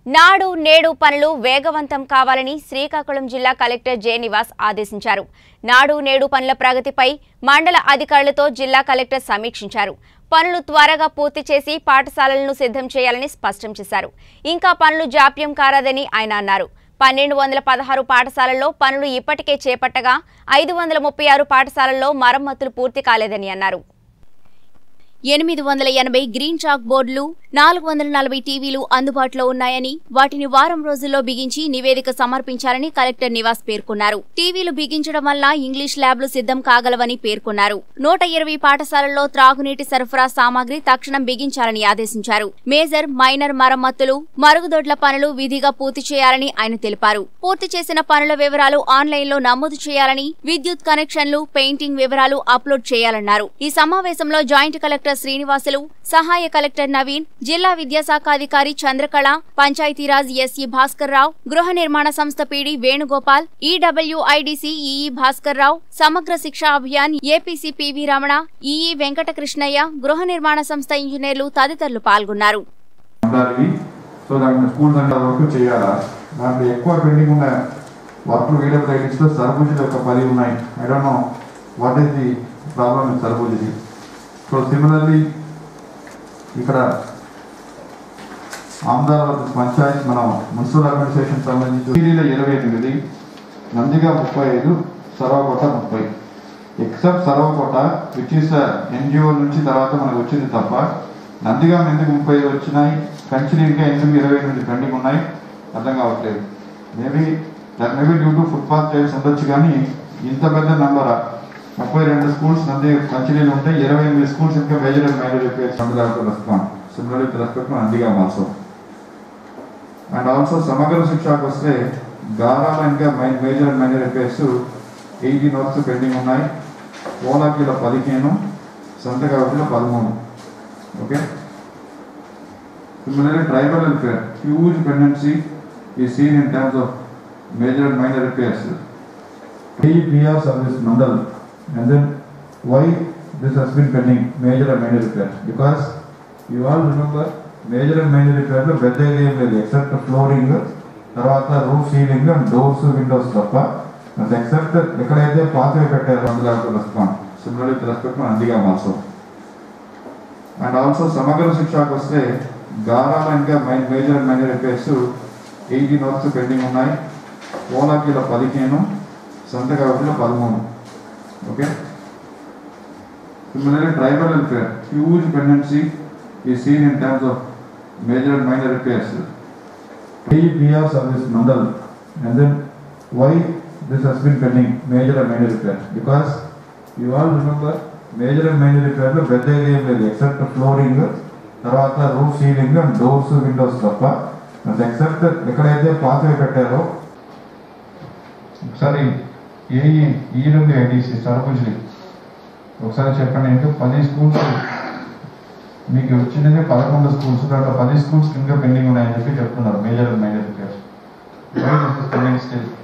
నాడు నేడు పనులు వేగవంతం కావాలని శ్రీకాకుళం జిల్లా కలెక్టర్ జె నివాస్ ఆదేశించారు నాడు నేడు పనుల ప్రగతిపై మండల అధికారులతో జిల్లా కలెక్టర్ సమీక్షించారు పనులు త్వరగా పూర్తి చేసి పాఠశాలలను సిద్ధం చేయాలని స్పష్టం చేశారు ఇంకా పనులు జాప్యం కారాదని ఆయన అన్నారు పన్నెండు వందల పదహారు పాఠశాలల్లో పనులు ఇప్పటికే చేపట్టగా ఐదు వందల ముప్పై ఆరు పాఠశాలల్లో మరమ్మతులు పూర్తి కాలేదని అన్నారు ఎనిమిది వందల ఎనభై గ్రీన్ చాక్ బోర్డులు నాలుగు వందల నలభై టీవీలు అందుబాటులో ఉన్నాయని వాటిని వారం రోజుల్లో బిగించి నివేదిక సమర్పించాలని కలెక్టర్ నివాస్ పేర్కొన్నారు టీవీలు బిగించడం వల్ల ఇంగ్లీష్ ల్యాబ్లు సిద్ధం కాగలవని పేర్కొన్నారు నూట ఇరవై పాఠశాలల్లో త్రాగునీటి సరఫరా సామాగ్రి తక్షణం బిగించాలని ఆదేశించారు మేజర్ మైనర్ మరమ్మతులు మరుగుదొడ్ల పనులు విధిగా పూర్తి చేయాలని ఆయన తెలిపారు పూర్తి చేసిన పనుల వివరాలు ఆన్లైన్లో నమోదు చేయాలని విద్యుత్ కనెక్షన్లు పెయింటింగ్ వివరాలు అప్లోడ్ చేయాలన్నారు ఈ సమావేశంలో జాయింట్ కలెక్టర్ శ్రీనివాసులు సహాయ కలెక్టర్ నవీన్ జిల్లా విద్యాశాఖ అధికారి చంద్రకళ పంచాయతీరాజ్ ఎస్ఈ భాస్కర్ రావు గృహ నిర్మాణ సంస్థ PD Venugopal EWIDC EE Bhaskar Rao Samagra Shiksha Abhiyan APC PV Ramana EE Venkatakrishnaiah గృహ నిర్మాణ సంస్థ ఇంజనీర్లు తదితరులు పాల్గొన్నారు ఉండాలి సో దాని స్కూల్స్ అంటే వర్క్ చేయాలా దాంట్లో ఎక్కువ పెండింగ్ ఉన్న వర్క్లు వీడియో రైటింగ్స్లో సర్బుజులు ఒక పది ఉన్నాయి I don't know what is the problem with సర్బుజుది సో సిమిలర్లీ ఇక్కడ ఆమదాబాద్ పంచాయత్ మనం మున్సిపల్ అడ్మినిస్ట్రేషన్ సంబంధించి ఢిల్లీలో ఇరవై ఎనిమిది నందిగా ముప్పై ఐదు సర్వకోట ముప్పై except Sarvakota which is NGO నుంచి తర్వాత మనకు వచ్చింది తప్ప నందిగా ఎందుకు ముప్పై ఐదు వచ్చినాయి కంచిని ఇంకా ఎందుకు ఇరవై ఎనిమిది పెండింగ్ ఉన్నాయి అర్థం కావట్లేదు maybe that maybe due to footpath childs ఉండొచ్చు కానీ ఇంత పెద్ద నంబర్ ముప్పై రెండు స్కూల్స్ నంది కంచినీళ్ళు ఉంటే ఇరవై ఎనిమిది స్కూల్స్ ఇంకా major and minor repairs and respond similar with respect Nandiga also and also Samagra శిక్షకు వస్తే గారాల ఇంకా మై- major and minor repairs eighty notes pending ఉన్నాయి ఓలాకిలో పదిహేను సంతకావతిలో పదమూడు okay similarly tribal welfare huge pendency ఈ scene in terms of major and minor repairs BR service mandal and then why this has been pending major and minor repair because you all remember major and minor repair లో పెద్ద ఏం లేదు except flooring తర్వాత roof ceiling and doors windows తప్ప except ఎక్కడైతే పాతవి పెట్టారో అందులో respond similar with respect Nandiga also and also Samagra శిక్షకు వస్తే గారాల ఇంకా major and minor repairs eighty notes pending ఉన్నాయి ఓలాకిలో పదిహేను సంతకావతిలో పదమూడు okay similarly tribal welfare huge pendency ఈ scene in terms of major and minor repairs BR service mandal and then why this has been pending major and minor repair because you all remember major and minor repair లో పెద్ద ఏం లేదు except flooring తర్వాత roof ceiling and doors windows తప్ప except ఎక్కడైతే పాతవి పెట్టారో ఒకసారి ఏ ఈరుంది ఐటీసీ సరపుజీ ఒకసారి చెప్పండి ఇంకా పది స్కూల్స్ మీకు వచ్చినది పదకొండు స్కూల్స్ దాంట్లో పది స్కూల్స్ ఇంకా పెండింగ్ ఉన్నాయని చెప్పి చెప్తున్నారు major and minor repairs pending still